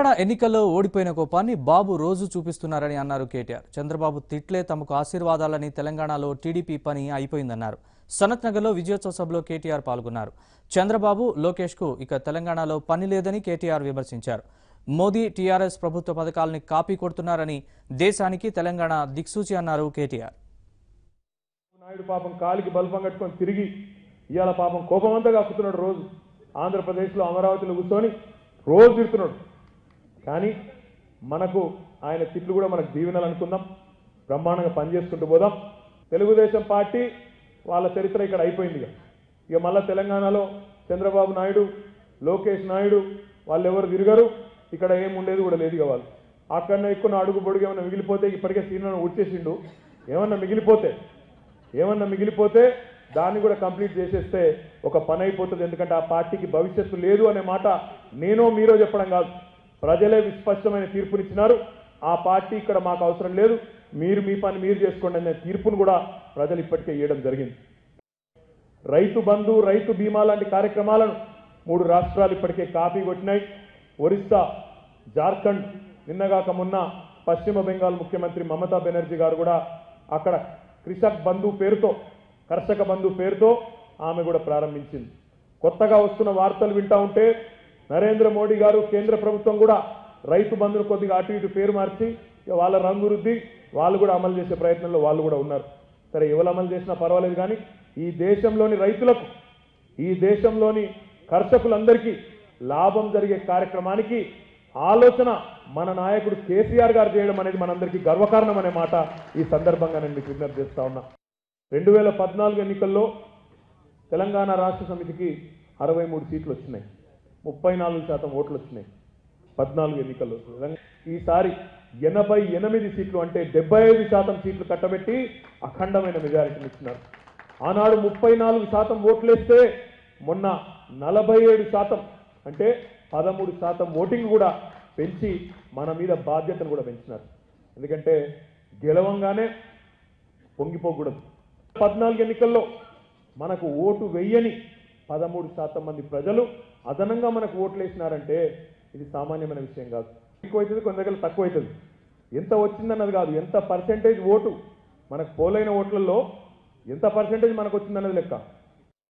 తెలంగాణ ఎన్నికల్లో ఓడిపోయిన కోపాన్ని బాబు రోజు చూపిస్తున్నారని అన్నారు కేటీఆర్ చంద్రబాబు తిట్లే తమకు ఆశీర్వాదాలని తెలంగాణలో టీడీపీ పని అయిపోయిందన్నారు సనత్ నగర్లో విజయోత్సవ సభలో కేటీఆర్ పాల్గొన్నారు చంద్రబాబు లోకేష్ కు ఇక తెలంగాణలో పని లేదని కేటీఆర్ విమర్శించారు మోదీ టీఆర్ఎస్ ప్రభుత్వ పథకాలని కాపీ కొడుతున్నారని దేశానికి తెలంగాణ దిక్సూచి అన్నారు కేటీఆర్ నాయుడు పాపం కాలికి బల్బం కట్టుకొని తిరిగి ఇవాళ పాపం కోపమంతా కక్కుతున్నాడు రోజు ఆంధ్రప్రదేశ్లో అమరావతిలో కూర్చొని రోజు తిడుతున్నాడు కానీ మనకు ఆయన తిట్లు కూడా మనకు దీవెనలు అనుకుందాం బ్రహ్మాండంగా పనిచేసుకుంటూ పోదాం తెలుగుదేశం పార్టీ వాళ్ళ చరిత్ర ఇక్కడ అయిపోయింది ఇక ఇక మళ్ళా తెలంగాణలో చంద్రబాబు నాయుడు లోకేష్ నాయుడు వాళ్ళు ఎవరు తిరగరు ఇక్కడ ఏం ఉండేది కూడా లేదు ఇక వాళ్ళు అక్కడనే ఎక్కువ అడుగు పొడుగు ఏమన్నా మిగిలిపోతే ఇప్పటికే సీనియర్ ఉడిచేసిండు ఏమన్నా మిగిలిపోతే ఏమన్నా మిగిలిపోతే దాన్ని కూడా కంప్లీట్ చేసేస్తే ఒక పని అయిపోతుంది ఎందుకంటే ఆ పార్టీకి భవిష్యత్తు లేదు అనే మాట నేనో మీరో చెప్పడం కాదు ప్రజలే విస్పష్టమైన తీర్పునిచ్చినారు ఆ పార్టీ ఇక్కడ మాకు అవసరం లేదు మీరు మీ పని మీరు చేసుకోండి అనే తీర్పును కూడా ప్రజలు ఇప్పటికే ఇవ్వడం జరిగింది రైతు బంధు రైతు బీమా లాంటి కార్యక్రమాలను మూడు రాష్ట్రాలు ఇప్పటికే కాపీ కొట్టినాయి ఒరిస్సా జార్ఖండ్ నిన్నగాక మొన్న పశ్చిమ బెంగాల్ ముఖ్యమంత్రి మమతా బెనర్జీ గారు కూడా అక్కడ కృషక్ బంధు పేరుతో కర్షక బంధు పేరుతో ఆమె కూడా ప్రారంభించింది కొత్తగా వస్తున్న వార్తలు వింటా ఉంటే నరేంద్ర మోడీ గారు కేంద్ర ప్రభుత్వం కూడా రైతు బంధును కొద్దిగా అటు ఇటు పేరు మార్చి ఇక వాళ్ళ రంగు రుద్ది వాళ్ళు కూడా అమలు చేసే ప్రయత్నంలో వాళ్ళు కూడా ఉన్నారు సరే ఎవరు అమలు చేసినా పర్వాలేదు కానీ ఈ దేశంలోని రైతులకు ఈ దేశంలోని కర్షకులందరికీ లాభం జరిగే కార్యక్రమానికి ఆలోచన మన నాయకుడు కేసీఆర్ గారు చేయడం అనేది మనందరికీ గర్వకారణం అనే మాట ఈ సందర్భంగా నేను మీకు విజ్ఞప్తి చేస్తా ఉన్నా రెండు వేల పద్నాలుగు ఎన్నికల్లో తెలంగాణ రాష్ట్ర సమితికి అరవై మూడు సీట్లు వచ్చినాయి ముప్పై నాలుగు శాతం ఓట్లు వచ్చినాయి పద్నాలుగు ఎన్నికల్లో తెలంగాణ- ఈసారి ఎనభై ఎనిమిది సీట్లు అంటే డెబ్బై ఐదు శాతం సీట్లు కట్టబెట్టి అఖండమైన మెజారిటీని ఇచ్చినారు ఆనాడు ముప్పై నాలుగు శాతం ఓట్లేస్తే మొన్న నలభై ఏడు శాతం అంటే పదమూడు శాతం ఓటింగ్ కూడా పెంచి మన మీద బాధ్యతను కూడా పెంచినారు ఎందుకంటే గెలవంగానే పొంగిపోకూడదు పద్నాలుగు ఎన్నికల్లో మనకు ఓటు వెయ్యని పదమూడు శాతం మంది ప్రజలు అదనంగా మనకు ఓట్లు వేసినారంటే ఇది సామాన్యమైన విషయం కాదు ఎక్కువ అవుతుంది కొన్ని దగ్గర తక్కువ అవుతుంది ఎంత వచ్చిందన్నది కాదు ఎంత పర్సెంటేజ్ ఓటు మనకు పోలైన ఓట్లలో ఎంత పర్సెంటేజ్ మనకు వచ్చిందన్నది లెక్క